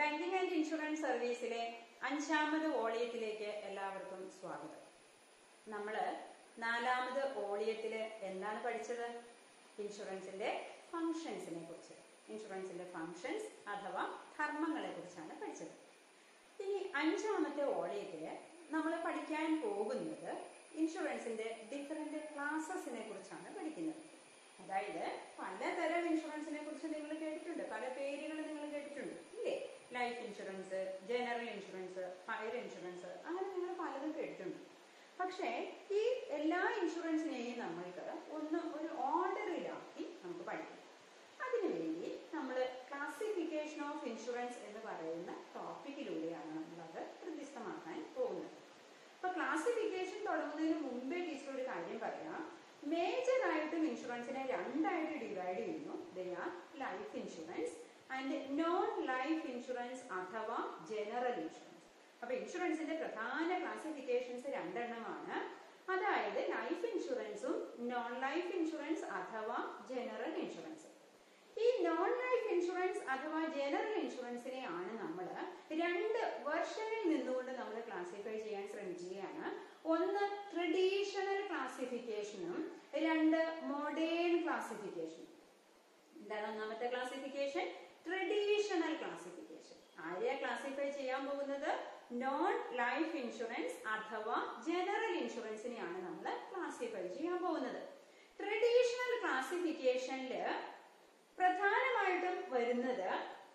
Banking and insurance സർവീസിലെ അഞ്ചാമത് ഓളിയത്തിലേക്ക് എല്ലാവർക്കും സ്വാഗതം നമ്മള് നാലാമത് ഓളിയത്തില് എന്താണ് പഠിച്ചത് ഇൻഷുറൻസിന്റെ ഫങ്ഷൻസിനെ കുറിച്ച് ഇൻഷുറൻസിന്റെ ഫങ്ഷൻസ് അഥവാ ധർമ്മങ്ങളെ കുറിച്ചാണ് പഠിച്ചത് ഇനി അഞ്ചാമത്തെ ഓളിയത്തില് നമ്മൾ പഠിക്കാൻ പോകുന്നത് ഇൻഷുറൻസിന്റെ ഡിഫറെന്റ് ക്ലാസസിനെ കുറിച്ചാണ് പഠിക്കുന്നത് അതായത് പലതരം ഇൻഷുറൻസിനെ കുറിച്ച് നിങ്ങൾ കേട്ടിട്ടുണ്ട് പല പേരുകൾ നിങ്ങൾ കേട്ടിട്ടുണ്ട് ഇല്ലേ life insurance general insurance fire insurance അങ്ങനെ നിങ്ങൾ പലതും കേട്ടിട്ടുണ്ട് പക്ഷേ ഈ എല്ലാ ഇൻഷുറൻസിനെയും നമ്മൾക്ക് ഒന്ന് ഒരു ഓർഡറിലാക്കി നമുക്ക് പഠിക്കാം അതിനുവേണ്ടി നമ്മൾ ക്ലാസിഫിക്കേഷൻ ഓഫ് ഇൻഷുറൻസ് എന്ന് പറയുന്ന ടോപ്പിക്കിലൂടെയാണ് നമ്മളത് ഹൃദ്യസ്ഥമാക്കാൻ പോകുന്നത് അപ്പൊ ക്ലാസിഫിക്കേഷൻ തുടങ്ങുന്നതിന് മുമ്പേ ടീച്ചർ ഒരു കാര്യം പറയാം മേജർ ആയിട്ടും ഇൻഷുറൻസിനെ രണ്ടായിട്ട് ഡിവൈഡ് ചെയ്യുന്നു they are life insurance and non life insurance അഥവാ ജനറൽ ഇൻഷുറൻസ് അപ്പൊ ഇൻഷുറൻസിന്റെ പ്രധാന ക്ലാസിഫിക്കേഷൻസ് രണ്ടെണ്ണമാണ് അതായത് ലൈഫ് ഇൻഷുറൻസും നോൺ ലൈഫ് ഇൻഷുറൻസ് അഥവാ ജനറൽ ഇൻഷുറൻസ് ഈ നോൺ ലൈഫ് ഇൻഷുറൻസ് അഥവാ ജനറൽ ഇൻഷുറൻസിനെയാണ് നമ്മൾ രണ്ട് വെർഷനിൽ നിന്നുകൊണ്ട് നമ്മൾ ക്ലാസിഫൈ ചെയ്യാൻ ശ്രമിക്കുകയാണ് ഒന്ന് ട്രഡീഷണൽ ക്ലാസിഫിക്കേഷനും രണ്ട് മോഡേൺ ക്ലാസിഫിക്കേഷനും എന്താണ് ഒന്നാമത്തെ ക്ലാസിഫിക്കേഷൻ ട്രഡീഷണൽ ക്ലാസിഫിക്കേഷൻ ആരെയാ ക്ലാസിഫൈ ചെയ്യാൻ പോകുന്നത് നോൺ ലൈഫ് ഇൻഷുറൻസ് അഥവാ ജനറൽ ഇൻഷുറൻസിനെയാണ് നമ്മൾ ക്ലാസിഫൈ ചെയ്യാൻ പോകുന്നത് ട്രഡീഷണൽ ക്ലാസിഫിക്കേഷനില് പ്രധാനമായിട്ടും വരുന്നത്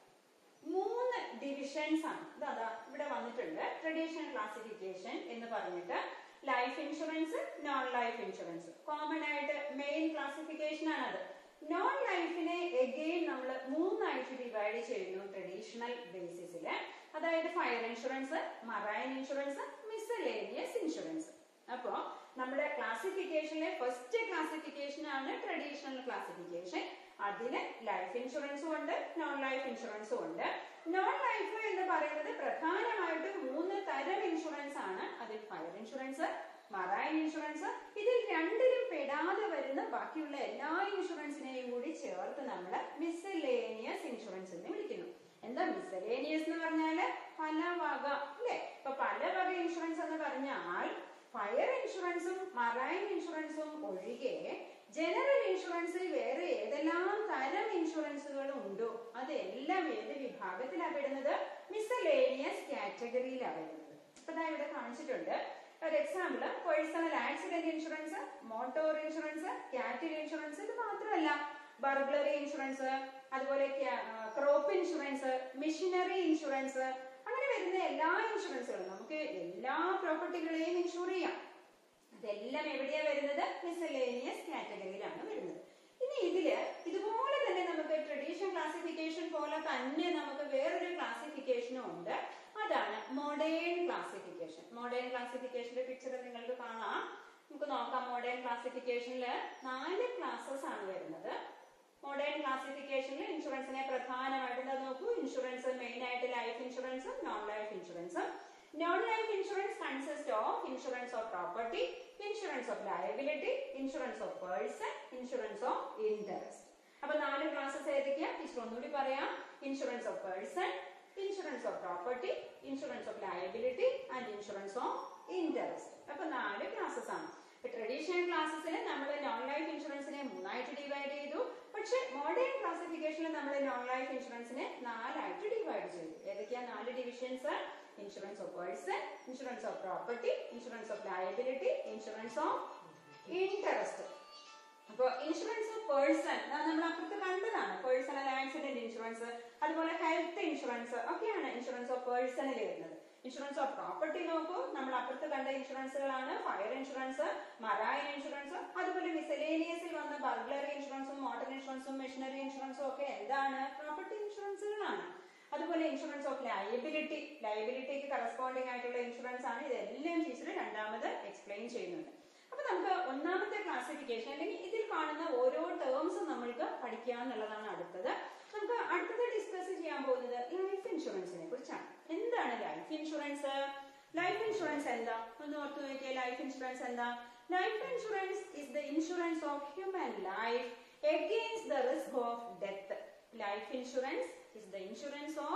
മൂന്ന് ഡിവിഷൻസ് ആണ് ഇതാ ഇവിടെ വന്നിട്ടുണ്ട് ട്രഡീഷണൽ ക്ലാസിഫിക്കേഷൻ എന്ന് പറഞ്ഞിട്ട് life insurance non life insurance common ആയിട്ട് മെയിൻ ക്ലാസിഫിക്കേഷൻ ആണ് അത് നോൺ ലൈഫിനെ എഗെയിൻ നമ്മൾ മൂന്നായിട്ട് ഡിവൈഡ് ചെയ്യുന്നു ട്രഡീഷണൽ ബേസിസിൽ അതായത് fire insurance marine insurance miscellaneous insurance അപ്പോ നമ്മുടെ ക്ലാസിഫിക്കേഷനിലെ ഫസ്റ്റ് ക്ലാസിഫിക്കേഷൻ ആണ് ട്രഡീഷണൽ ക്ലാസിഫിക്കേഷൻ അതിന് ലൈഫ് ഇൻഷുറൻസും ഉണ്ട് നോൺ ലൈഫ് ഇൻഷുറൻസും ഉണ്ട് നോൺ ലൈഫ് എന്ന് പറയുന്നത് പ്രധാനമായിട്ടും മൂന്ന് തരം ഇൻഷുറൻസ് ആണ് അതിൽ ഫയർ ഇൻഷുറൻസ് മറൈൻ ഇൻഷുറൻസ് ഇതിൽ രണ്ടിലും പെടാതെ വരുന്ന ബാക്കിയുള്ള എല്ലാ ഇൻഷുറൻസിനെയും കൂടി ചേർത്ത് നമ്മൾ മിസലേനിയസ് ഇൻഷുറൻസ് എന്ന് വിളിക്കുന്നു എന്താ മിസലേനിയസ് എന്ന് പറഞ്ഞാല് പല വക അല്ലെ ഇപ്പൊ പല വക ഇൻഷുറൻസ് എന്ന് പറഞ്ഞാൽ ഫയർ ഇൻഷുറൻസും മറൈൻ ഇൻഷുറൻസും ഒഴികെ ജനറൽ ഇൻഷുറൻസിൽ വേറെ ഏതെല്ലാം തരം ഇൻഷുറൻസുകൾ ഉണ്ടോ അതെല്ലാം ഏത് വിഭാഗത്തിലാണ് പെടുന്നത് മിസലേനിയസ് കാറ്റഗറിയിലാണ് വരുന്നത് ഇപ്പൊ ദാ ഇവിടെ കാണിച്ചിട്ടുണ്ട് ഒരു example personal accident insurance motor insurance cattle insurance ഇത് മാത്രമല്ല ബർഗ്ലറി ഇൻഷുറൻസ് അതുപോലെ ക്രോപ്പ് ഇൻഷുറൻസ് മിഷനറി ഇൻഷുറൻസ് അങ്ങനെ വരുന്ന എല്ലാ ഇൻഷുറൻസുകളും നമുക്ക് എല്ലാ പ്രോപ്പർട്ടികളെയും ഇൻഷുർ ചെയ്യാം അതെല്ലാം എവിടെയാ വരുന്നത് മിസലേനിയസ് കാറ്റഗറിയിലാണ് വരുന്നത് ഇനി ഇതില് ഇതുപോലെ തന്നെ നമുക്ക് ട്രഡീഷണൽ ക്ലാസിഫിക്കേഷൻ പോലെ തന്നെ നമുക്ക് വേറൊരു ക്ലാസിഫിക്കേഷനും ഉണ്ട് അതാണ് മോഡേൺ ക്ലാസിഫിക്കേഷൻ മോഡേൺ ക്ലാസിഫിക്കേഷന്റെ പിക്ചർ നിങ്ങൾക്ക് കാണാം നമുക്ക് നോക്കാം മോഡേൺ ക്ലാസിഫിക്കേഷനിൽ നാല് ക്ലാസ്സസ് ആണ് വരുന്നത് മോഡേൺ ക്ലാസിഫിക്കേഷനിൽ ഇൻഷുറൻസിനെ പ്രധാനമായിട്ട് നോക്കൂ ഇൻഷുറൻസ് മെയിൻ ആയിട്ട് ലൈഫ് ഇൻഷുറൻസും നോൺ ലൈഫ് ഇൻഷുറൻസും non life insurance consist of insurance of property insurance of liability insurance of person insurance of interest അപ്പൊ നാല് ക്ലാസ്സസ് ഏതൊക്കെയാ ടീച്ചർ ഒന്നുകൂടി പറയാം insurance of person insurance of property insurance of liability and insurance of interest അപ്പൊ നാല് classes ആണ് traditional ക്ലാസ്സസിൽ നമ്മൾ non life ഇൻഷുറൻസിനെ മൂന്നായിട്ട് ഡിവൈഡ് ചെയ്തു പക്ഷെ മോഡേൺ ക്ലാസിഫിക്കേഷനിൽ നമ്മൾ നോൺ ലൈഫ് ഇൻഷുറൻസിനെ നാലായിട്ട് ഡിവൈഡ് ചെയ്തു ഏതൊക്കെയാ നാല് divisions insurance of person insurance of property insurance of liability insurance of interest അപ്പൊ ഇൻഷുറൻസ് ഓഫ് പേഴ്സൺ നമ്മൾ അപ്പുറത്ത് കണ്ടതാണ് പേഴ്സണൽ ആക്സിഡന്റ് ഇൻഷുറൻസ് അതുപോലെ ഹെൽത്ത് ഇൻഷുറൻസ് ഒക്കെയാണ് ഇൻഷുറൻസ് ഓഫ് പേഴ്സണിൽ വരുന്നത് ഇൻഷുറൻസ് ഓഫ് പ്രോപ്പർട്ടി നോക്കൂ നമ്മൾ അപ്പുറത്ത് കണ്ട ഇൻഷുറൻസുകളാണ് ഫയർ ഇൻഷുറൻസ് മറൈൻ ഇൻഷുറൻസ് അതുപോലെ മിസലേനിയസിൽ വന്ന ബർഗ്ലറി ഇൻഷുറൻസും മോട്ടോർ ഇൻഷുറൻസും മെഷീനറി ഇൻഷുറൻസും ഒക്കെ എന്താണ് പ്രോപ്പർട്ടി ഇൻഷുറൻസുകളാണ് അതുപോലെ ഇൻഷുറൻസ് ഓഫ് ലയബിലിറ്റി ലയബിലിറ്റിക്ക് കറസ്പോണ്ടിങ് ആയിട്ടുള്ള ഇൻഷുറൻസ് ആണ് ഇതെല്ലാം ടീച്ചർ രണ്ടാമത് എക്സ്പ്ലെയിൻ ചെയ്യുന്നുണ്ട് അപ്പൊ നമുക്ക് ഒന്നാമത്തെ ക്ലാസിഫിക്കേഷൻ അല്ലെങ്കിൽ ഇതിൽ കാണുന്ന ഓരോ ടേംസും നമ്മൾക്ക് പഠിക്കുക എന്നുള്ളതാണ് അടുത്തത് നമുക്ക് അടുത്തത് ഡിസ്കസ് ചെയ്യാൻ പോകുന്നത് ലൈഫ് ഇൻഷുറൻസിനെ കുറിച്ചാണ് എന്താണ് ലൈഫ് ഇൻഷുറൻസ് ലൈഫ് ഇൻഷുറൻസ് എന്താ ഒന്ന് ഓർത്തു നോക്കിയാൽ ലൈഫ് ഇൻഷുറൻസ് എന്താ life insurance is the insurance of human life against the risk of death life insurance is the insurance of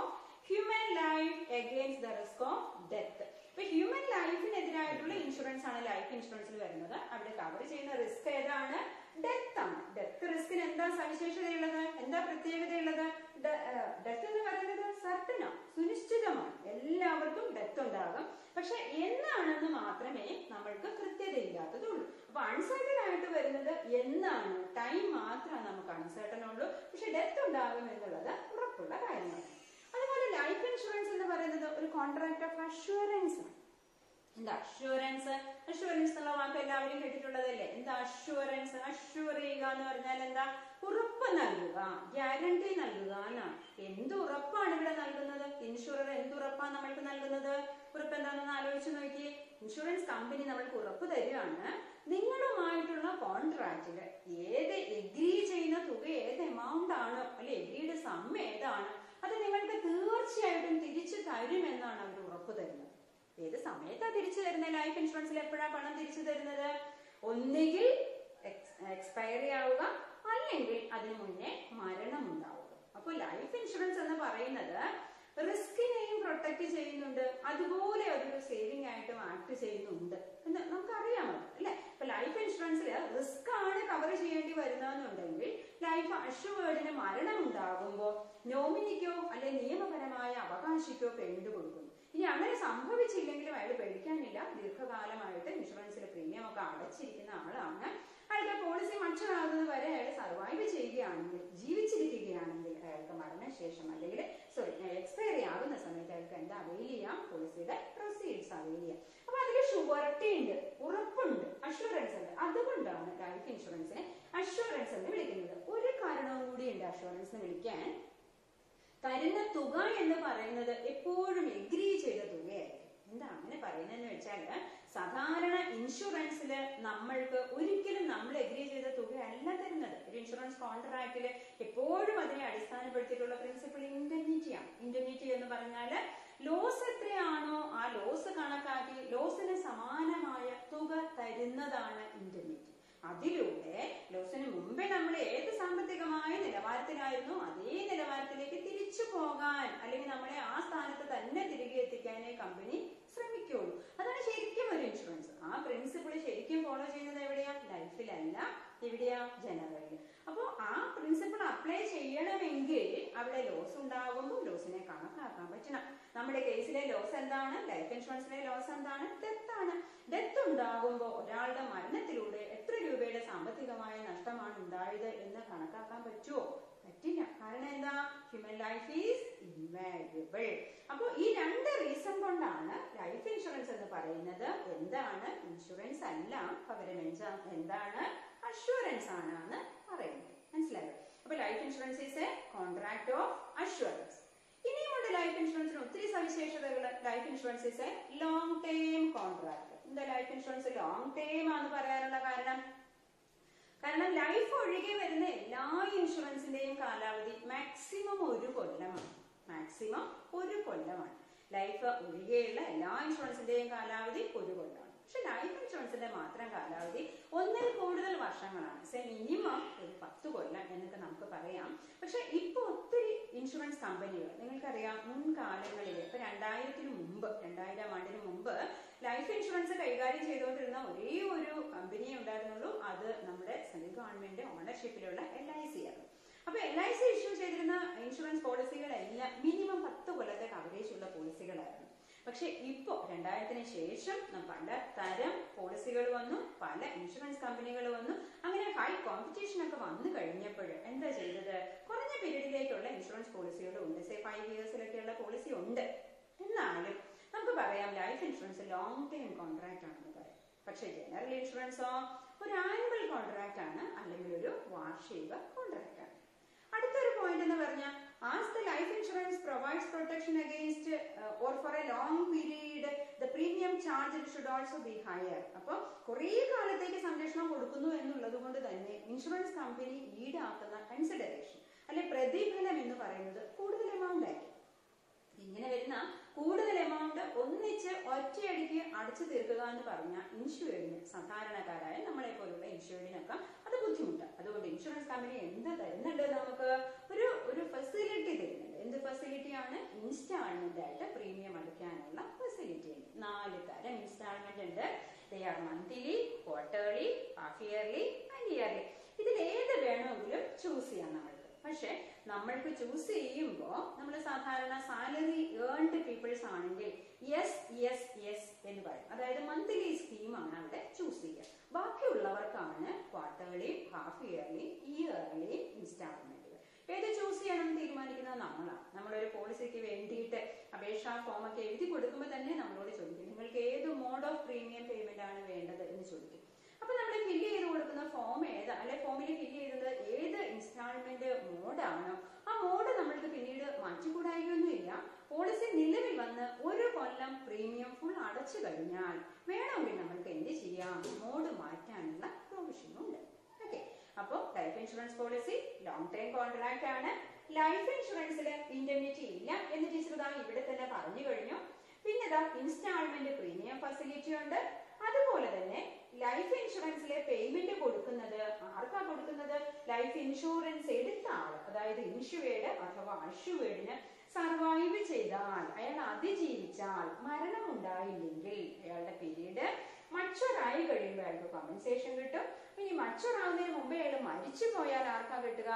human life against the risk of death ഇപ്പൊ human ലൈഫിനെതിരായിട്ടുള്ള insurance ആണ് life ഇൻഷുറൻസിൽ വരുന്നത് അവിടെ cover ചെയ്യുന്ന risk ഏതാണ് death ആണ് death റിസ്കിന് എന്താ സവിശേഷതയുള്ളത് എന്താ പ്രത്യേകതയുള്ളത് ഡെത്ത് എന്ന് പറയുന്നത് സർട്ടനോ സുനിശ്ചിതമാണ് എല്ലാവർക്കും ഡെത്ത് ഉണ്ടാകും പക്ഷെ എന്നാണെന്ന് മാത്രമേ നമ്മൾക്ക് കൃത്യതയില്ലാത്തതുള്ളൂ അപ്പൊ അൺസർട്ടൺ ആയിട്ട് വരുന്നത് എന്നാണ് ടൈം മാത്രമേ നമുക്ക് അൺസർട്ടൺ ഉള്ളൂ പക്ഷെ ഡെത്ത് ഉണ്ടാകും എന്നുള്ളത് ഉറപ്പുള്ള കാര്യമാണ് അതുപോലെ ലൈഫ് ഇൻഷുറൻസ് എന്ന് പറയുന്നത് ഒരു കോൺട്രാക്ട് ഓഫ് അഷുറൻസ് ആണ് എന്താ അഷുറൻസ് അഷുറൻസ് എന്നുള്ള വാക്ക് എല്ലാവരും കേട്ടിട്ടുള്ളതല്ലേ എന്താ അഷുറൻസ് അഷുർ ചെയ്യുക എന്ന് പറഞ്ഞാൽ എന്താ ഉറപ്പ് നൽകുക ഗ്യാരണ്ടി നൽകുക എന്നാണ് എന്ത് ഉറപ്പാണ് ഇവിടെ നൽകുന്നത് ഇൻഷുറർ എന്ത് ഉറപ്പാണ് നമ്മൾക്ക് നൽകുന്നത് ഉറപ്പ് എന്താണെന്ന് ആലോചിച്ച് നോക്കി ഇൻഷുറൻസ് കമ്പനി നമ്മൾക്ക് ഉറപ്പ് തരികയാണ് നിങ്ങളുമായിട്ടുള്ള കോൺട്രാക്റ്റില് ഏത് എഗ്രി ചെയ്യുന്ന തുക ഏത് എമൗണ്ട് ആണോ അല്ലെ എഗ്രിയുടെ സമ്മ ഏതാണ് അത് നിങ്ങൾക്ക് തീർച്ചയായിട്ടും തിരിച്ചു തരുമെന്നാണ് അവർ ഉറപ്പ് തരുന്നത് ഏത് സമയത്താ തിരിച്ചു തരുന്നത് ലൈഫ് ഇൻഷുറൻസിൽ എപ്പോഴാ പണം തിരിച്ചു തരുന്നത് ഒന്നുകിൽ എക്സ്പയറി ആവുക അല്ലെങ്കിൽ അതിനു മുന്നേ മരണം ഉണ്ടാവുക അപ്പോൾ ലൈഫ് ഇൻഷുറൻസ് എന്ന് പറയുന്നത് റിസ്കിനെയും പ്രൊട്ടക്ട് ചെയ്യുന്നുണ്ട് അതുപോലെ അതൊരു സേവിംഗ് ആയിട്ടും ആക്ട് ചെയ്യുന്നുണ്ട് എന്ന് നമുക്കറിയാമല്ലോ അല്ലെ ഇപ്പൊ ലൈഫ് ഇൻഷുറൻസിൽ റിസ്ക് ആണ് കവർ ചെയ്യേണ്ടി വരുന്നതെന്നുണ്ടെങ്കിൽ ലൈഫ് അഷ്വേർഡിന് മരണം ഉണ്ടാകുമ്പോൾ നോമിനിക്കോ അല്ലെ നിയമപരമായ അവകാശിക്കോ പേയ്മെന്റ് കൊടുക്കുന്നു ഇനി അങ്ങനെ സംഭവിച്ചില്ലെങ്കിലും അയാൾ പേടിക്കാനില്ല ദീർഘകാലമായിട്ട് ഇൻഷുറൻസിൽ പ്രീമിയം ഒക്കെ അടച്ചിരിക്കുന്ന ആളാണ് അയാളുടെ പോളിസി മറ്റൊരാകുന്നത് വരെ അയാൾ സർവൈവ് ചെയ്യുകയാണെങ്കിൽ ജീവിച്ചിരിക്കുകയാണെങ്കിൽ അയാൾക്ക് മരണശേഷം അല്ലെങ്കിൽ സോറി എക്സ്പയറി ആകുന്ന സമയത്ത് അയാൾക്ക് എന്താ അവൈൽ ചെയ്യാം പോളിസിയുടെ പ്രൊസീഡ്സ് അവൈൽ ചെയ്യാം അപ്പൊ അതിൽ ഷുവർട്ടി ഉണ്ട് ഉറപ്പുണ്ട് അഷുറൻസ് ഉണ്ട് അതുകൊണ്ടാണ് ലൈഫ് ഇൻഷുറൻസിനെ അഷുറൻസ് എന്ന് വിളിക്കുന്നത് ഒരു കാരണവും കൂടി ഉണ്ട് അഷുറൻസ് വിളിക്കാൻ തരുന്ന തുക എന്ന് പറയുന്നത് എപ്പോഴും എഗ്രി ചെയ്ത തുകയായിരിക്കും എന്താ അങ്ങനെ പറയുന്നതെന്ന് വെച്ചാല് സാധാരണ ഇൻഷുറൻസിൽ നമ്മൾക്ക് ഒരിക്കലും നമ്മൾ എഗ്രി ചെയ്ത തുകയല്ല തരുന്നത് ഒരു ഇൻഷുറൻസ് കോൺട്രാക്റ്റിൽ എപ്പോഴും അതിനെ അടിസ്ഥാനപ്പെടുത്തിയിട്ടുള്ള പ്രിൻസിപ്പിൾ ഇൻഡെമിറ്റിയാണ് ഇൻഡെമിറ്റി എന്ന് പറഞ്ഞാല് ലോസ് എത്രയാണോ ആ ലോസ് കണക്കാക്കി ലോസിന് സമാനമായ തുക തരുന്നതാണ് ഇൻഡെമിറ്റി അതിലൂടെ ലോസിന് മുമ്പേ നമ്മൾ ഏത് സാമ്പത്തികമായ നിലവാരത്തിലായിരുന്നു അതേ നിലവാരത്തിലേക്ക് തിരിച്ചു പോകാൻ അല്ലെങ്കിൽ നമ്മളെ ആ സ്ഥാനത്ത് തന്നെ തിരികെ എത്തിക്കാനേ കമ്പനി ശ്രമിക്കുള്ളൂ അതാണ് ശരിക്കും ഒരു ഇൻഷുറൻസ് ആ പ്രിൻസിപ്പിൾ ശരിക്കും ഫോളോ ചെയ്യുന്നത് എവിടെയാ ലൈഫിലല്ല എവിടെയാ ജനറലിൽ അപ്പോൾ ആ പ്രിൻസിപ്പിൾ അപ്ലൈ ചെയ്യണമെങ്കിൽ അവിടെ ലോസ് ഉണ്ടാകുമ്പോൾ ലോസിനെ കണക്കാക്കാൻ പറ്റണം നമ്മുടെ കേസിലെ ലോസ് എന്താണ് ലൈഫ് ഇൻഷുറൻസിലെ ലോസ് എന്താണ് ഡെത്ത് ആണ് ഡെത്ത് ഉണ്ടാകുമ്പോൾ ഒരാളുടെ മരണത്തിലൂടെ എത്ര രൂപയുടെ സാമ്പത്തികമായ നഷ്ടമാണ് ഉണ്ടായത് എന്ന് കണക്കാക്കാൻ പറ്റുമോ പറ്റില്ല കാരണം എന്താ ഹ്യൂമൻ ലൈഫ് ഈസ് ഇൻവാല്യുബിൾ അപ്പോൾ ഈ രണ്ട് റീസൺ കൊണ്ടാണ് ലൈഫ് ഇൻഷുറൻസ് എന്ന് പറയുന്നത് എന്താണ് ഇൻഷുറൻസ് അല്ല പകരം എന്താ- എന്താണ് അഷുറൻസ് ആണ് എന്ന് പറയുന്നത് മനസ്സിലായോ അപ്പൊ life insurance is a contract of assurance ഇനിയുമുണ്ട് ലൈഫ് ഇൻഷുറൻസിന് ഒത്തിരി സവിശേഷതകൾ life insurance is a long term contract എന്താ ലൈഫ് ഇൻഷുറൻസ് ലോങ് ടേം ആണെന്ന് പറയാനുള്ള കാരണം കാരണം ലൈഫ് ഒഴികെ വരുന്ന എല്ലാ ഇൻഷുറൻസിന്റെയും കാലാവധി മാക്സിമം ഒരു കൊല്ലമാണ് മാക്സിമം ഒരു കൊല്ലമാണ് ലൈഫ് ഒഴികെയുള്ള എല്ലാ ഇൻഷുറൻസിന്റെയും കാലാവധി ഒരു കൊല്ലമാണ് പക്ഷെ ലൈഫ് ഇൻഷുറൻസിന്റെ മാത്രം കാലാവധി ഒന്നിൽ കൂടുതൽ വർഷങ്ങളാണ് സെ മിനിമം ഒരു പത്ത് കൊല്ലം എന്നൊക്കെ നമുക്ക് പറയാം പക്ഷെ ഇപ്പൊ ഒത്തിരി ഇൻഷുറൻസ് കമ്പനികൾ നിങ്ങൾക്കറിയാം മുൻകാലങ്ങളിൽ ഇപ്പൊ രണ്ടായിരത്തിന് മുമ്പ് രണ്ടായിരം ആണ്ടിന് മുമ്പ് ലൈഫ് ഇൻഷുറൻസ് കൈകാര്യം ചെയ്തുകൊണ്ടിരുന്ന ഒരേ ഒരു കമ്പനിയെ ഉണ്ടായിരുന്നുള്ളൂ അത് നമ്മുടെ സെൻട്രൽ ഗവൺമെന്റ് ഓണർഷിപ്പിലുള്ള എൽ ഐ സി ആണ് അപ്പൊ എൽ ഐ സി ഇഷ്യൂ ചെയ്തിരുന്ന ഇൻഷുറൻസ് പോളിസികളെല്ലാം മിനിമം പത്ത് കൊല്ലത്തെ കവറേജ് ഉള്ള പോളിസികളായിരുന്നു പക്ഷെ ഇപ്പോ രണ്ടായിരത്തിന് ശേഷം ന- പല തരം പോളിസികൾ വന്നു പല ഇൻഷുറൻസ് കമ്പനികൾ വന്നു അങ്ങനെ ഹൈ കോമ്പറ്റീഷൻ ഒക്കെ വന്നു കഴിഞ്ഞപ്പോൾ എന്താ ചെയ്തത് കുറഞ്ഞ പീരീഡിലേക്കുള്ള ഇൻഷുറൻസ് പോളിസികളും ഉണ്ട് സേ ഫൈവ് ഇയേഴ്സിലൊക്കെയുള്ള പോളിസി ഉണ്ട് എന്നാലും നമുക്ക് പറയാം life insurance long time contract ആണെന്ന് പറയാം പക്ഷെ ജനറൽ ഇൻഷുറൻസോ ഒരു ആനുവൽ കോൺട്രാക്ട് ആണ് അല്ലെങ്കിൽ ഒരു വാർഷിക കോൺട്രാക്ട് ആണ് അടുത്തൊരു പോയിന്റ് എന്ന് പറഞ്ഞാൽ as the life insurance provides protection against or for a long period the premium charge should also be higher അപ്പോൾ കുറേ കാലത്തേക്ക് സംരക്ഷണം കൊടുക്കുന്നു എന്നുള്ളത് കൊണ്ട് തന്നെ ഇൻഷുറൻസ് കമ്പനി ഈടാക്കുന്ന കൺസിഡറേഷൻ അല്ലെ പ്രതിഫലം എന്ന് പറയുന്നത് കൂടുതൽ എമൗണ്ട് ആയിരിക്കും ഇങ്ങനെ വരുന്ന കൂടുതൽ എമൗണ്ട് ഒന്നിച്ച് ഒറ്റയടിക്ക് അടച്ചു തീർക്കുക എന്ന് പറഞ്ഞാൽ ഇൻഷുറൻസിന് സാധാരണക്കാരായ നമ്മളെ പോലുള്ള ഇൻഷുറൻസിനൊക്കെ അത് ബുദ്ധിമുട്ടാണ് അതുകൊണ്ട് ഇൻഷുറൻസ് കമ്പനി എന്ത് തരുന്നുണ്ട് നമുക്ക് ഒരു ഒരു ഫെസിലിറ്റി തരുന്നുണ്ട് എന്ത് ഫെസിലിറ്റിയാണ് ഇൻസ്റ്റാൾ പറയുന്നത് they are monthly quarterly half yearly and yearly ഇതിൽ ഏത് വേണമെങ്കിലും ചൂസ് ചെയ്യാം നമ്മൾക്ക് പക്ഷെ നമ്മൾക്ക് ചൂസ് ചെയ്യുമ്പോൾ നമ്മൾ സാധാരണ സാലറി ഏൺഡ് പീപ്പിൾസ് ആണെങ്കിൽ യെസ് യെസ് യെസ് എന്ന് പറയും അതായത് മന്ത്ലി സ്കീമാണ് അവിടെ ചൂസ് ചെയ്യുക ബാക്കിയുള്ളവർക്കാണ് ക്വാർട്ടർലി ഹാഫ് ഇയർലി ഇയർലി ഇൻസ്റ്റാൾമെന്റുകൾ ഏത് ചൂസ് ചെയ്യണം എന്ന് തീരുമാനിക്കുന്നത് നമ്മളാണ് നമ്മളൊരു പോളിസിക്ക് വേണ്ടിയിട്ട് അപേക്ഷാ ഫോം ഒക്കെ എഴുതി കൊടുക്കുമ്പോൾ തന്നെ നമ്മളോട് ചോദിക്കും നിങ്ങൾക്ക് ഏത് മോഡ് ഓഫ് പ്രീമിയം പേയ്മെന്റ് ആണ് വേണ്ടത് എന്ന് ചോദിക്കും അപ്പൊ നമ്മൾ ഫില്ല് ചെയ്ത് കൊടുക്കുന്ന ഫോം ഏതാ അല്ലെ ഫോമിൽ ഫില്ല് ചെയ്യുന്നത് ഏത് ഇൻസ്റ്റാൾമെന്റ് മോഡാണോ ആ മോഡ് നമ്മൾക്ക് പിന്നീട് മാറ്റിക്കൂടായികയൊന്നുമില്ല പോളിസി നിലവിൽ വന്ന് ഒരു കൊല്ലം പ്രീമിയം ഫുൾ അടച്ചു കഴിഞ്ഞാൽ വേണമെങ്കിൽ നമ്മൾക്ക് എന്ത് ചെയ്യാം മോഡ് മാറ്റാനുള്ള പ്രൊവിഷനും ഉണ്ട് ഓക്കെ അപ്പോൾ life insurance policy long time contract ആണ് ലൈഫ് ഇൻഷുറൻസിൽ ഇൻഡെമിനിറ്റി ഇല്ല എന്ന് ടീച്ചർ ഇതാ ഇവിടെ തന്നെ പറഞ്ഞു കഴിഞ്ഞു പിന്നെ ഇതാ ഇൻസ്റ്റാൾമെന്റ് പ്രീമിയം ഫെസിലിറ്റി ഉണ്ട് അതുപോലെ തന്നെ ലൈഫ് ഇൻഷുറൻസിലെ പേയ്മെന്റ് കൊടുക്കുന്നത് ആർക്കാ കൊടുക്കുന്നത് ലൈഫ് ഇൻഷുറൻസ് എടുത്ത ആള് അതായത് ഇൻഷുവേഡ് അഥവാ അഷുവേഡിന് സർവൈവ് ചെയ്താൽ അയാൾ അതിജീവിച്ചാൽ മരണം ഉണ്ടായില്ലെങ്കിൽ അയാളുടെ പീരീഡ് മച്ചുറായി കഴിയുമ്പോൾ അയാൾക്ക് കോമ്പൻസേഷൻ കിട്ടും ഇനി മച്ചുറാവുന്നതിന് മുമ്പേ അയാൾ മരിച്ചു പോയാൽ ആർക്കാ കിട്ടുക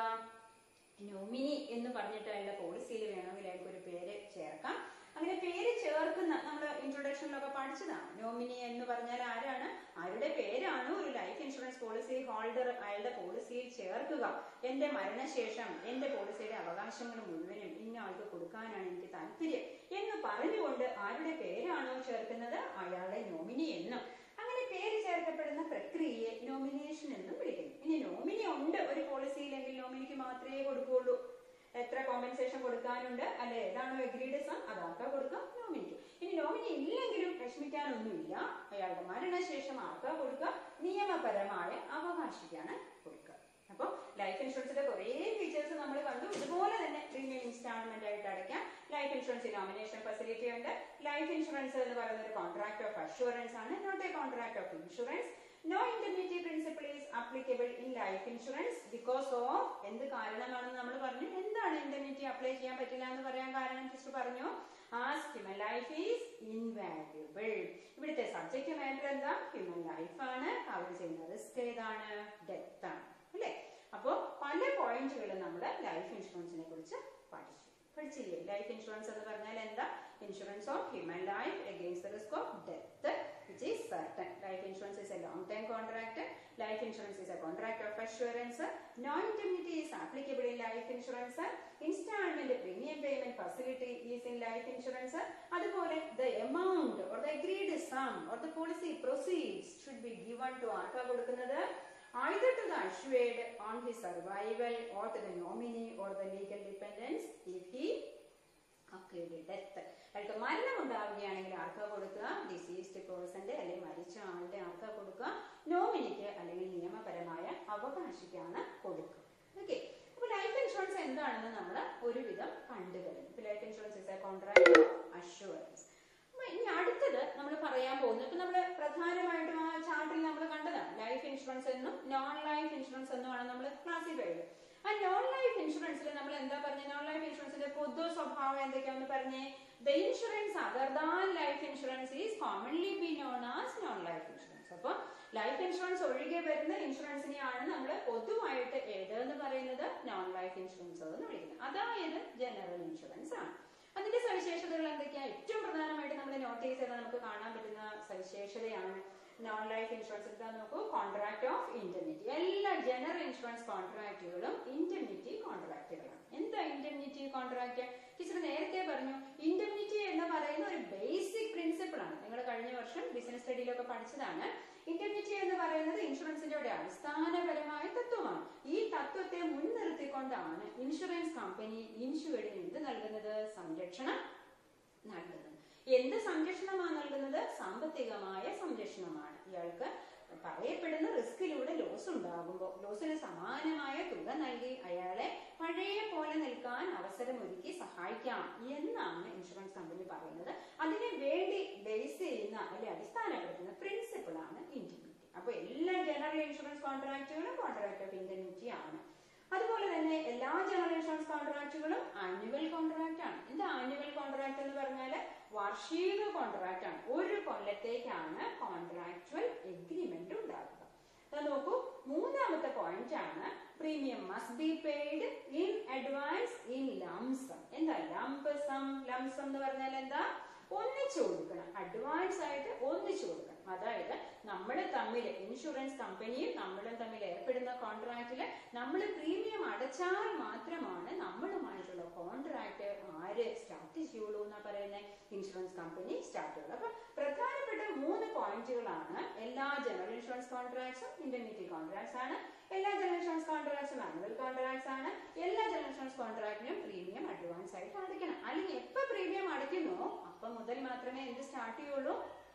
നോമിനി എന്ന് പറഞ്ഞിട്ട് അയാളുടെ പോളിസിയിൽ വേണമെങ്കിൽ അയാൾക്ക് ഒരു പേര് ചേർക്കാം അങ്ങനെ പേര് ചേർക്കുന്ന നമ്മൾ ഇൻട്രൊഡക്ഷനിലൊക്കെ പഠിച്ചതാണ് നോമിനി എന്ന് പറഞ്ഞാൽ ആരാണ് ആരുടെ പേരാണ് ഒരു ലൈഫ് ഇൻഷുറൻസ് പോളിസി ഹോൾഡർ അയാളുടെ പോളിസിയിൽ ചേർക്കുക എന്റെ മരണശേഷം എന്റെ പോളിസിയുടെ അവകാശങ്ങൾ മുഴുവനും ഇന്ന ആൾക്ക് കൊടുക്കാനാണ് എനിക്ക് താല്പര്യം എന്ന് പറഞ്ഞുകൊണ്ട് ആരുടെ പേരാണോ ചേർക്കുന്നത് അയാളെ നോമിനി എന്നും അങ്ങനെ പേര് ചേർക്കപ്പെടുന്ന പ്രക്രിയയെ നോമിനേഷൻ എന്നും വിളിക്കുന്നു ഇനി നോമിനി ഉണ്ട് ഒരു പോളിസിയിലെങ്കിൽ നോമിനിക്ക് മാത്രമേ കൊടുക്കുകയുള്ളൂ എത്ര കോമ്പൻസേഷൻ കൊടുക്കാനുണ്ട് അല്ലെ ഏതാണോ എഗ്രീഡ് സം അതാർക്കാ കൊടുക്കാം നോമിനിക്ക് ഇനി നോമിനി ഇല്ലെങ്കിലും വിഷമിക്കാനൊന്നുമില്ല അയാളുടെ മരണശേഷം ആർക്കാ കൊടുക്കുക നിയമപരമായ അവകാശിക്കാണ് കൊടുക്കുക അപ്പോൾ ലൈഫ് ഇൻഷുറൻസിന്റെ കുറേ ഫീച്ചേഴ്സ് നമ്മൾ കണ്ടു ഇതുപോലെ തന്നെ പ്രീമിയം ഇൻസ്റ്റാൾമെന്റ് ആയിട്ട് അടയ്ക്കാം ലൈഫ് ഇൻഷുറൻസ് നോമിനേഷൻ ഫെസിലിറ്റി ഉണ്ട് ലൈഫ് ഇൻഷുറൻസ് എന്ന് പറയുന്ന ഒരു കോൺട്രാക്ട് ഓഫ് അഷുറൻസ് ആണ് not a contract of insurance no indemnity principle is applicable in life insurance because of എന്ത് കാരണമാണെന്ന് നമ്മൾ പറഞ്ഞു എന്താണ് ഇൻഡെമിനിറ്റി അപ്ലൈ ചെയ്യാൻ പറ്റില്ല എന്ന് പറയാൻ കാരണം ടീച്ചർ പറഞ്ഞു as human life is invaluable ഇവിടുത്തെ സബ്ജക്റ്റ് മാറ്റർ എന്താ ഹ്യൂമൻ ലൈഫ് ആണ് അവർ ചെയ്യുന്ന റിസ്ക് ഏതാണ് ഡെത്ത് ആണ് അല്ലേ അപ്പോ പല പോയിന്റുകളും നമ്മൾ ലൈഫ് ഇൻഷുറൻസിനെ കുറിച്ച് പഠിച്ചു പഠിച്ചില്ലേ ലൈഫ് ഇൻഷുറൻസ് എന്ന് പറഞ്ഞാൽ എന്താ insurance of human life against the risk of death which is certain. Life insurance is a long-term contract. Life insurance is a contract of assurance. No indemnity is applicable in life insurance. Installment premium payment facility is in life insurance. അതുപോലെ the amount or the agreed sum or the policy proceeds should be given to ആർക്കാ കൊടുക്കുന്നത് either to the assured on his survival or to the nominee or the legal dependents if he അക്ലീഡ് death അയാൾക്ക് മരണം ഉണ്ടാവുകയാണെങ്കിൽ ആർക്കാ കൊടുക്കുക diseased പേഴ്സന്റെ അല്ലെങ്കിൽ മരിച്ച ആളുടെ ആർക്കാ കൊടുക്കുക നോമിനിക്ക് അല്ലെങ്കിൽ നിയമപരമായ അവകാശിക്കാണ് കൊടുക്കുക ഓക്കെ അപ്പൊ ലൈഫ് ഇൻഷുറൻസ് എന്താണെന്ന് നമ്മൾ ഒരുവിധം കണ്ടു കഴിഞ്ഞു ഇപ്പൊ life insurance is a contract assurance ഇനി അടുത്തത് നമ്മൾ പറയാൻ പോകുന്നത് ഇപ്പൊ നമ്മൾ പ്രധാനമായിട്ടും ആ ചാർട്ടിൽ നമ്മൾ കണ്ടതാണ് ലൈഫ് ഇൻഷുറൻസ് എന്നും നോൺ ലൈഫ് ഇൻഷുറൻസ് എന്നുമാണ് നമ്മൾ ക്ലാസ്സിഫൈ ചെയ്തത് ആ നോൺ ലൈഫ് ഇൻഷുറൻസിൽ നമ്മൾ എന്താ പറഞ്ഞ നോൺ ലൈഫ് ഇൻഷുറൻസിന്റെ പൊതു സ്വഭാവം എന്തൊക്കെയാണെന്ന് പറഞ്ഞേ the insurance other than life insurance is commonly be known as non life insurance അപ്പൊ ലൈഫ് ഇൻഷുറൻസ് ഒഴികെ വരുന്ന ഇൻഷുറൻസിനെയാണ് നമ്മൾ പൊതുവായിട്ട് ഏത് എന്ന് പറയുന്നത് നോൺ ലൈഫ് ഇൻഷുറൻസ് എന്ന് വിളിക്കുന്നത് അതായത് ജനറൽ ഇൻഷുറൻസ് ആണ് അതിന്റെ സവിശേഷതകൾ എന്തൊക്കെയാ ഏറ്റവും പ്രധാനമായിട്ട് നമ്മൾ നോട്ടീസ് ചെയ്താൽ നമുക്ക് കാണാൻ പറ്റുന്ന സവിശേഷതയാണ് നോൺ ലൈഫ് ഇൻഷുറൻസ് എന്താ നോക്കൂ കോൺട്രാക്ട് ഓഫ് ഇൻഡെമിനിറ്റി എല്ലാ ജനറൽ ഇൻഷുറൻസ് കോൺട്രാക്റ്റുകളും ഇൻഡെമിനിറ്റി കോൺട്രാക്റ്റുകളാണ് എന്താ ഇൻഡെമിനിറ്റി കോൺട്രാക്ട് ടീച്ചർ നേരത്തെ പറഞ്ഞു ഇൻഡെമിനിറ്റി എന്ന് പറയുന്ന ഒരു ബേസിക് പ്രിൻസിപ്പിൾ ആണ് നിങ്ങൾ കഴിഞ്ഞ വർഷം ബിസിനസ് സ്റ്റഡിയിലൊക്കെ പഠിച്ചതാണ് ഇൻഡെമിനിറ്റി എന്ന് പറയുന്നത് ഇൻഷുറൻസിന്റെ ഒരു അടിസ്ഥാനപരമായ തത്വമാണ് ഈ തത്വത്തെ മുൻനിർത്തിക്കൊണ്ടാണ് ഇൻഷുറൻസ് കമ്പനി ഇൻഷുവേഡിന് എന്ത് നൽകുന്നത് സംരക്ഷണം നൽകുന്നത് എന്ത് സംരക്ഷണമാണ് നൽകുന്നത് സാമ്പത്തികമായ സംരക്ഷണമാണ് ഇയാൾക്ക് പറയപ്പെടുന്ന റിസ്കിലൂടെ ലോസ് ഉണ്ടാകുമ്പോൾ ലോസിന് സമാനമായ തുക നൽകി അയാളെ പഴയ പോലെ നിൽക്കാൻ അവസരമൊരുക്കി സഹായിക്കാം എന്നാണ് ഇൻഷുറൻസ് കമ്പനി പറയുന്നത് അതിനെ വേണ്ടി ബേസ് ചെയ്യുന്ന അല്ലെ അടിസ്ഥാനപ്പെടുത്തുന്ന പ്രിൻസിപ്പിൾ ആണ് ഇൻഡിമിനിറ്റി അപ്പൊ എല്ലാ ജനറൽ ഇൻഷുറൻസ് കോൺട്രാക്റ്റുകളും കോൺട്രാക്ട് ഓഫ് ഇൻഡിമിനിറ്റി ആണ് അതുപോലെ തന്നെ എല്ലാ ജനറൽ ഇൻഷുറൻസ് കോൺട്രാക്റ്റുകളും ആനുവൽ കോൺട്രാക്ട് ആണ് എന്താ ആനുവൽ കോൺട്രാക്ട് എന്ന് പറഞ്ഞാൽ വാർഷിക കോൺട്രാക്ട് ആണ് ഒരു കൊല്ലത്തേക്കാണ് കോൺട്രാക്ച്വൽ എഗ്രിമെന്റ് ഉണ്ടാകുക ദാ നോക്കൂ മൂന്നാമത്തെ പോയിന്റ് ആണ് premium must be paid in advance in lump sum എന്താ ലംപ് സം ലംസം എന്ന് പറഞ്ഞാൽ എന്താ ഒന്നിച്ചു കൊടുക്കണം അഡ്വാൻസ് ആയിട്ട് ഒന്നിച്ചു കൊടുക്കണം അതായത് നമ്മൾ തമ്മിൽ ഇൻഷുറൻസ് കമ്പനിയും നമ്മളും തമ്മിൽ ഏർപ്പെടുന്ന കോൺട്രാക്റ്റില് നമ്മൾ പ്രീമിയം അടച്ചാൽ മാത്രമാണ് നമ്മളുമായിട്ടുള്ള കോൺട്രാക്ട് ആര് സ്റ്റാർട്ട് ചെയ്യുള്ളൂ എന്നാ പറയുന്നത് ഇൻഷുറൻസ് കമ്പനി സ്റ്റാർട്ട് ചെയ്യുള്ളൂ അപ്പൊ പ്രധാനപ്പെട്ട മൂന്ന് പോയിന്റുകളാണ് എല്ലാ ജനറൽ ഇൻഷുറൻസ് കോൺട്രാക്ട്സും ഇന്റർമീഡിയറ്റ് കോൺട്രാക്ട്സ് ആണ് എല്ലാ ജനറൽ ഇൻഷുറൻസ് കോൺട്രാക്ട്സും ആനുവൽ കോൺട്രാക്ട്സ് ആണ് എല്ലാ ജനറൽ ഇൻഷുറൻസ് കോൺട്രാക്ടിനും പ്രീമിയം അഡ്വാൻസ് ആയിട്ട് അടയ്ക്കണം അല്ലെങ്കിൽ എപ്പോ പ്രീമിയം അടയ്ക്കുന്നു അപ്പൊ മുതൽ മാത്രമേ എന്ത് സ്റ്റാർട്ട് ചെയ്യുള്ളൂ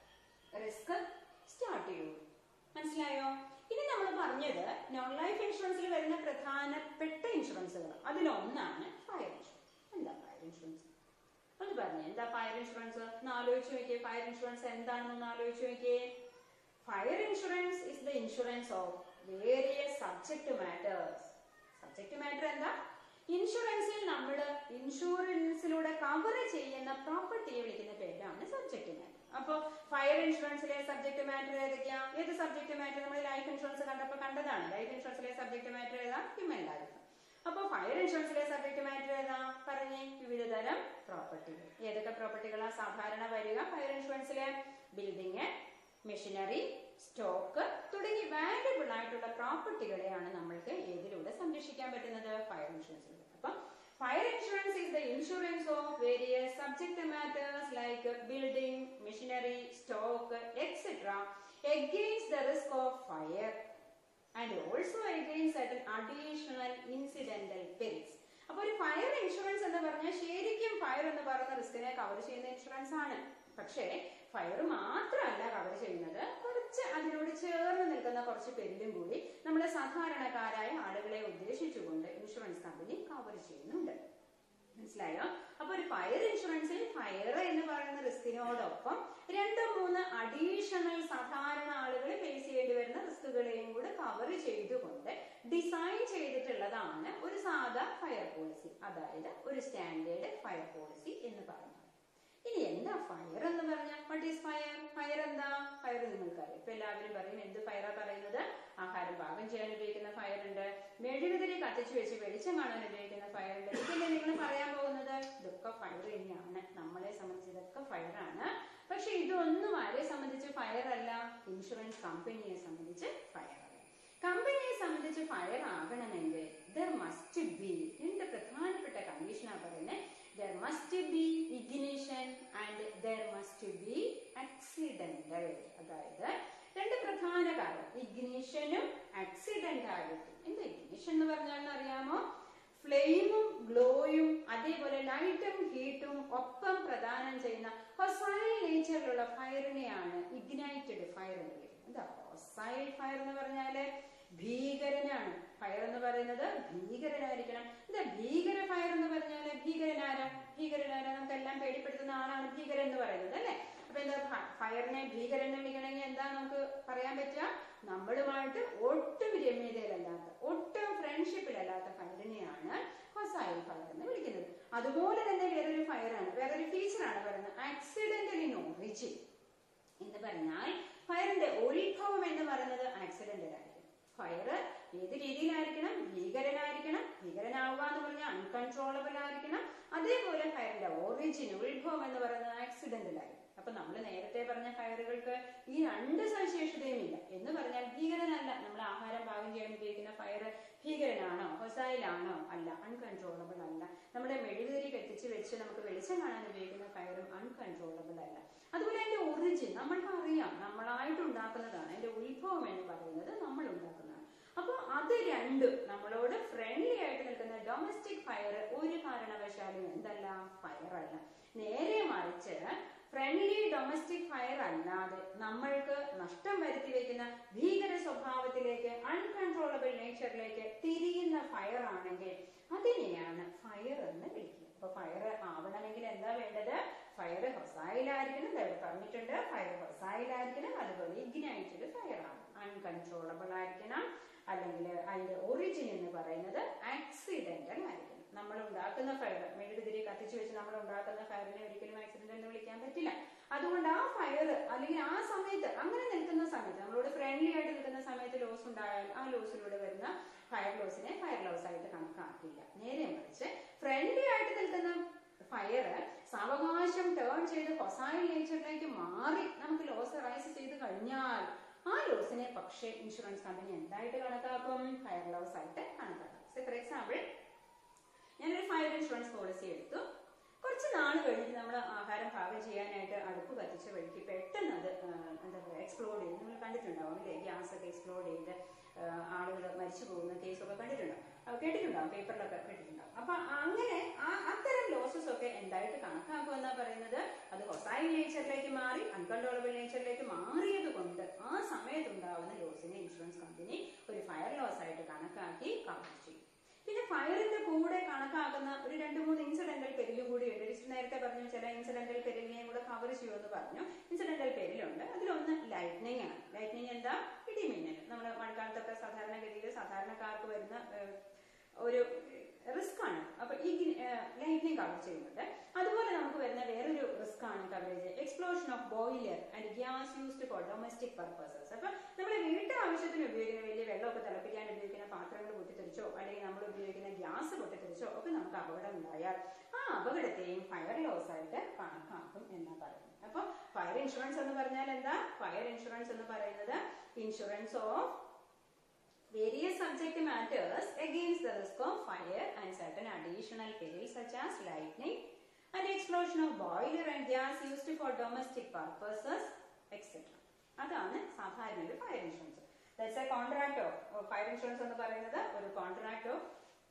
റിസ്ക് സ്റ്റാർട്ട് ചെയ്യുള്ളൂ മനസ്സിലായോ ഇനി നമ്മൾ പറഞ്ഞത് നോൺ ലൈഫ് ഇൻഷുറൻസിൽ വരുന്ന പ്രധാനപ്പെട്ട ഇൻഷുറൻസുകൾ അതിലൊന്നാണ് ഫയർ ഇൻഷുറൻസ് എന്താ ഫയർ ഇൻഷുറൻസ് ഒന്ന് പറഞ്ഞു എന്താ ഫയർ ഇൻഷുറൻസ് ഒന്ന് ആലോചിച്ച് നോക്കിയേ ഫയർ ഇൻഷുറൻസ് എന്താണെന്ന് ആലോചിച്ച് നോക്കിയേ fire insurance is the insurance of various subject matters subject matter എന്താ ഇൻഷുറൻസിൽ നമ്മൾ ഇൻഷുറൻസിലൂടെ കവർ ചെയ്യുന്ന പ്രോപ്പർട്ടിയെ വിളിക്കുന്ന പേരാണ് സബ്ജക്ട് മാറ്റർ അപ്പൊ ഫയർ ഇൻഷുറൻസിലെ സബ്ജക്ട് മാറ്റർ ഏതൊക്കെയാ ഏത് സബ്ജക്ട് മാറ്റർ നമ്മൾ ലൈഫ് ഇൻഷുറൻസ് കണ്ടപ്പോൾ കണ്ടതാണ് ലൈഫ് ഇൻഷുറൻസിലെ സബ്ജക്ട് മാറ്റർ ഏതാ ഹ്യൂമൻ ലൈഫ് അപ്പൊ ഫയർ ഇൻഷുറൻസിലെ സബ്ജക്ട് മാറ്റർ ഏതാ പറഞ്ഞേ വിവിധ തരം പ്രോപ്പർട്ടികൾ ഏതൊക്കെ പ്രോപ്പർട്ടികളാ സാധാരണ വരിക ഫയർ ഇൻഷുറൻസിലെ ബിൽഡിംഗ് മെഷീനറി സ്റ്റോക്ക് തുടങ്ങി വാല്യബിൾ ആയിട്ടുള്ള പ്രോപ്പർട്ടികളെയാണ് നമ്മൾക്ക് ഏതിലൂടെ സംരക്ഷിക്കാൻ പറ്റുന്നത് ഫയർ ഇൻഷുറൻസിലൂടെ അപ്പം fire insurance is the insurance of various subject matters like building, machinery, stock, etc. against the risk of fire and also against certain additional incidental perils. അപ്പൊ ഒരു ഫയർ ഇൻഷുറൻസ് എന്ന് പറഞ്ഞാൽ ശരിക്കും ഫയർ എന്ന് പറയുന്ന റിസ്കിനെ കവർ ചെയ്യുന്ന ഇൻഷുറൻസ് ആണ് പക്ഷേ ഫയർ മാത്രമല്ല കവർ ചെയ്യുന്നത് കുറച്ച് അതിനോട് ചേർന്ന് നിൽക്കുന്ന കുറച്ച് പെരിലും കൂടി നമ്മുടെ സാധാരണക്കാരായ ആളുകളെ ഉദ്ദേശിച്ചുകൊണ്ട് ഇൻഷുറൻസ് കമ്പനി കവർ ചെയ്യുന്നുണ്ട് മനസ്സിലായോ അപ്പൊ ഒരു ഫയർ ഇൻഷുറൻസിൽ ഫയർ എന്ന് പറയുന്ന റിസ്കിനോടൊപ്പം രണ്ടോ മൂന്ന് അഡീഷണൽ സാധാരണ ആളുകൾ ഫേസ് ചെയ്യേണ്ടി വരുന്ന റിസ്കുകളെയും കൂടെ കവർ ചെയ്തുകൊണ്ട് ഡിസൈൻ ചെയ്തിട്ടുള്ളതാണ് ഒരു സാധാ ഫയർ പോളിസി അതായത് ഒരു സ്റ്റാൻഡേർഡ് ഫയർ പോളിസി എന്ന് പറയുന്നത് ഇനി എന്താ ഫയർ എന്ന് പറഞ്ഞാൽ വട്ട് ഈസ് ഫയർ ഫയർ എന്താ ഫയർ നിങ്ങൾക്കറിയാം ഇപ്പൊ എല്ലാവരും പറയും എന്ത് ഫയറാ പറയുന്നത് ആഹാരം പാകം ചെയ്യാൻ ഉപയോഗിക്കുന്ന ഫയർ ഉണ്ട് മെഴുകുതിരി കത്തിച്ചു വെച്ച് വെളിച്ചം കാണാൻ ഉപയോഗിക്കുന്ന ഫയർ ഉണ്ട് ഇതല്ലേ നിങ്ങൾ പറയാൻ പോകുന്നത് ഇതൊക്കെ ഫയർ തന്നെയാണ് നമ്മളെ സംബന്ധിച്ച് ഇതൊക്കെ ഫയറാണ് പക്ഷെ ഇതൊന്നും ആരെ സംബന്ധിച്ച് ഫയർ അല്ല ഇൻഷുറൻസ് കമ്പനിയെ സംബന്ധിച്ച് ഫയർ കമ്പനിയെ സംബന്ധിച്ച് ഫയർ ആകണമെങ്കിൽ ദർ മസ്റ്റ് ബി രണ്ട് പ്രധാനപ്പെട്ട കണ്ടീഷനാണ് പറയുന്നത് there must be ignition and there must be accidental അതായത് രണ്ട് പ്രധാന കാര്യം ഇഗ്നിഷനും ആക്സിഡന്റാലിറ്റി എന്താ ഇഗ്നിഷൻ എന്ന് പറഞ്ഞാൽ അറിയാമോ ഫ്ലെയിമും ഗ്ലോയും അതേപോലെ ലൈറ്റും ഹീറ്റും ഒപ്പം പ്രദാനം ചെയ്യുന്ന ഹൊസൈൽ നേച്ചറിലുള്ള ഫയറിനെയാണ് ഇഗ്നൈറ്റഡ് ഫയർ എന്ന് വിളിക്കുന്നത് എന്താ ഹൊസൈൽ ഫയർ എന്ന് പറഞ്ഞാല് ഭീകരനാണ് ഫയർ എന്ന് പറയുന്നത് ഭീകരനായിരിക്കണം എന്താ ഭീകര ഫയർ എന്ന് പറഞ്ഞാല് ഭീകരനാരാ ഭീകരനാരാ നമുക്കെല്ലാം പേടിപ്പെടുത്തുന്ന ആളാണ് ഭീകരൻ എന്ന് പറയുന്നത് അല്ലെ അപ്പൊ എന്താ ഫയറിനെ ഭീകരൻ എന്ന് വിളിക്കണമെങ്കിൽ എന്താ നമുക്ക് പറയാൻ പറ്റുക നമ്മളുമായിട്ട് ഒട്ടും രമ്യതയിലല്ലാത്ത ഒട്ടും ഫ്രണ്ട്ഷിപ്പിലല്ലാത്ത ഫയറിനെയാണ് ഹൊസൈൽ ഫയർ എന്ന് വിളിക്കുന്നത് അതുപോലെ തന്നെ വേറൊരു ഫയറാണ് വേറൊരു ഫീച്ചറാണ് പറയുന്നത് ആക്സിഡന്റൽ ഇൻ ഒറിജിൻ എന്ന് പറഞ്ഞാൽ ഫയറിന്റെ ഉത്ഭവം എന്ന് പറയുന്നത് ആക്സിഡന്റൽ ആയിരിക്കും ഫയർ ഏത് രീതിയിലായിരിക്കണം ഭീകരനായിരിക്കണം ഭീകരനാവുക എന്ന് പറഞ്ഞാൽ അൺകൺട്രോളബിൾ ആയിരിക്കണം അതേപോലെ ഫയറിന്റെ ഒറിജിൻ ഉത്ഭവം എന്ന് പറയുന്നത് ആക്സിഡന്റൽ ആയിരിക്കും അപ്പൊ നമ്മൾ നേരത്തെ പറഞ്ഞ ഫയറുകൾക്ക് ഈ രണ്ട് സവിശേഷതയും ഇല്ല എന്ന് പറഞ്ഞാൽ ഭീകരനല്ല നമ്മൾ ആഹാരം പാകം ചെയ്യാൻ ഉപയോഗിക്കുന്ന ഫയർ ഭീകരനാണോ ഹൊസൈലാണോ അല്ല അൺകൺട്രോളബിൾ അല്ല നമ്മുടെ മെഴുകുതിരി കെട്ടിച്ച് വെച്ച് നമുക്ക് വെളിച്ചം കാണാൻ ഉപയോഗിക്കുന്ന ഫയറും അൺകൺട്രോളബിൾ അല്ല അതുപോലെ അതിന്റെ ഒറിജിൻ നമ്മൾക്ക് അറിയാം നമ്മളായിട്ട് ഉണ്ടാക്കുന്നതാണ് അതിന്റെ ഉത്ഭവം എന്ന് പറയുന്നത് നമ്മൾ ഉണ്ടാക്കുന്നതാണ് അപ്പൊ അത് രണ്ടും നമ്മളോട് ഫ്രണ്ട്ലി ആയിട്ട് നിൽക്കുന്ന ഡൊമസ്റ്റിക് ഫയർ ഒരു കാരണവശാലും എന്തല്ല ഫയർ അല്ല നേരെ മറിച്ച് ഫ്രണ്ട്ലി ഡൊമസ്റ്റിക് ഫയർ അല്ലാതെ നമ്മൾക്ക് നഷ്ടം വരുത്തി വെക്കുന്ന ഭീകര സ്വഭാവത്തിലേക്ക് അൺകൺട്രോളബിൾ നേച്ചറിലേക്ക് തിരിയുന്ന ഫയർ ആണെങ്കിൽ അതിനെയാണ് ഫയർ എന്ന് വിളിക്കുന്നത് അപ്പൊ ഫയർ ആവണമെങ്കിൽ എന്താ വേണ്ടത് ഫയർ ഹൊസൈലായിരിക്കണം ഇവിടെ പറഞ്ഞിട്ടുണ്ട് ഫയർ ഹൊസൈലായിരിക്കണം അതുപോലെ ഇഗ്നൈറ്റഡ് ഫയർ ആണ് അൺകൺട്രോളബിൾ ആയിരിക്കണം അല്ലെങ്കിൽ അതിന്റെ ഒറിജിൻ എന്ന് പറയുന്നത് ആക്സിഡന്റൽ ആയിരിക്കണം നമ്മൾ ഉണ്ടാക്കുന്ന ഫയർ മെഴുകുതിരി കത്തിച്ചു വെച്ച് നമ്മൾ ഉണ്ടാക്കുന്ന ഫയറിനെ ഒരിക്കലും ആക്സിഡന്റ് എന്ന് വിളിക്കാൻ പറ്റില്ല അതുകൊണ്ട് ആ ഫയർ അല്ലെങ്കിൽ ആ സമയത്ത് അങ്ങനെ നിൽക്കുന്ന സമയത്ത് നമ്മളോട് ഫ്രണ്ട്ലി ആയിട്ട് നിൽക്കുന്ന സമയത്ത് ലോസ് ഉണ്ടായാൽ ആ ലോസിലൂടെ വരുന്ന ഫയർ ലോസിനെ ഫയർ ലോസ് ആയിട്ട് കണക്കാക്കില്ല നേരെ മറിച്ച് ഫ്രണ്ട്ലി ആയിട്ട് നിൽക്കുന്ന ഫയർ സാവകാശം ടേൺ ചെയ്ത് ഫൊസൈൽ നേച്ചറിലേക്ക് മാറി നമുക്ക് ലോസ് റൈസ് ചെയ്ത് കഴിഞ്ഞാൽ ആ ലോസിനെ പക്ഷേ ഇൻഷുറൻസ് കമ്പനി എന്തായിട്ട് കണക്കാക്കും ഫയർ ലോസ് ആയിട്ട് കണക്കാക്കും ഫോർ എക്സാമ്പിൾ ഞാനൊരു ഫയർ ഇൻഷുറൻസ് പോളിസി എടുത്തു കുറച്ച് നാൾ കഴിഞ്ഞിട്ട് നമ്മൾ ആഹാരം പാകം ചെയ്യാനായിട്ട് അടുപ്പ് കത്തിച്ച വഴിക്ക് പെട്ടെന്ന് അത് ആ, എന്താ പറയുക എക്സ്പ്ലോഡ് ചെയ്ത് നിങ്ങൾ കണ്ടിട്ടുണ്ടാവും അല്ലേ ഗ്യാസ് ഒക്കെ എക്സ്പ്ലോഡ് ചെയ്ത് ആളുകൾ മരിച്ചു പോകുന്ന കേസൊക്കെ കണ്ടിട്ടുണ്ടാവും ആ, കേട്ടിട്ടുണ്ടാവും പേപ്പറിലൊക്കെ കേട്ടിട്ടുണ്ടാവും അപ്പൊ അങ്ങനെ ആ അത്തരം ലോസസ് ഒക്കെ എന്തായിട്ട് കണക്കാക്കുക എന്നാ പറയുന്നത് അത് ഹൊസൈൽ നേച്ചറിലേക്ക് മാറി അൺകൺട്രോളബിൾ നേച്ചറിലേക്ക് മാറിയത് കൊണ്ട് ആ സമയത്തുണ്ടാവുന്ന ലോസിനെ ഇൻഷുറൻസ് കമ്പനി ഒരു ഫയർ ലോസ് ആയിട്ട് കണക്കാക്കി കവർ ചെയ്യും പിന്നെ ഫയറിന്റെ കൂടെ കണക്കാക്കുന്ന ഒരു രണ്ട് മൂന്ന് ഇൻസിഡന്റൽ പെരിലും കൂടി ഉണ്ട് ലിസ്റ്റ് നേരത്തെ പറഞ്ഞു ചില ഇൻസിഡന്റൽ പെരിലിനെയും കൂടെ കവർ ചെയ്യുമെന്ന് പറഞ്ഞു ഇൻസിഡന്റൽ പെരിലുണ്ട് അതിലൊന്ന് ലൈറ്റ്നിങ് ആണ് ലൈറ്റ്നിങ് എന്താ ഇടിമിന്നൽ നമ്മുടെ മഴക്കാലത്തൊക്കെ സാധാരണഗതിയിൽ സാധാരണക്കാർക്ക് വരുന്ന ഏഹ്, ഒരു റിസ്ക് ആണ് അപ്പൊ ഈ ലൈറ്റ്നിങ് കവർ ചെയ്യുന്നുണ്ട് അതുപോലെ നമുക്ക് വരുന്ന വേറൊരു റിസ്ക് ആണ് coverage explosion of boiler and gas used for domestic purposes അപ്പൊ നമ്മൾ വീട്ടു ആവശ്യത്തിന് ഉപയോഗിക്കുന്ന വലിയ വെള്ളമൊക്കെ തിളപ്പിക്കാൻ ഉപയോഗിക്കുന്ന പാത്രങ്ങൾ പൊട്ടിത്തെറിച്ചോ അല്ലെങ്കിൽ നമ്മൾ ഉപയോഗിക്കുന്ന ഗ്യാസ് പൊട്ടിത്തെറിച്ചോ ഒക്കെ നമുക്ക് അപകടം ഉണ്ടായാൽ ആ അപകടത്തെയും ഫയർ ലോസ് ആയിട്ട് കണക്കാക്കും എന്നാ പറയുന്നത് അപ്പൊ ഫയർ ഇൻഷുറൻസ് എന്ന് പറഞ്ഞാൽ എന്താ ഫയർ ഇൻഷുറൻസ് എന്ന് പറയുന്നത് insurance of various subject matters against the risk of fire and certain additional perils such as lightning and explosion of boiler and gas used for domestic purposes etc. അതാണ് സാധാരണ ഒരു fire insurance that's a contract of fire insurance എന്ന് പറയുന്നത് ഒരു contract of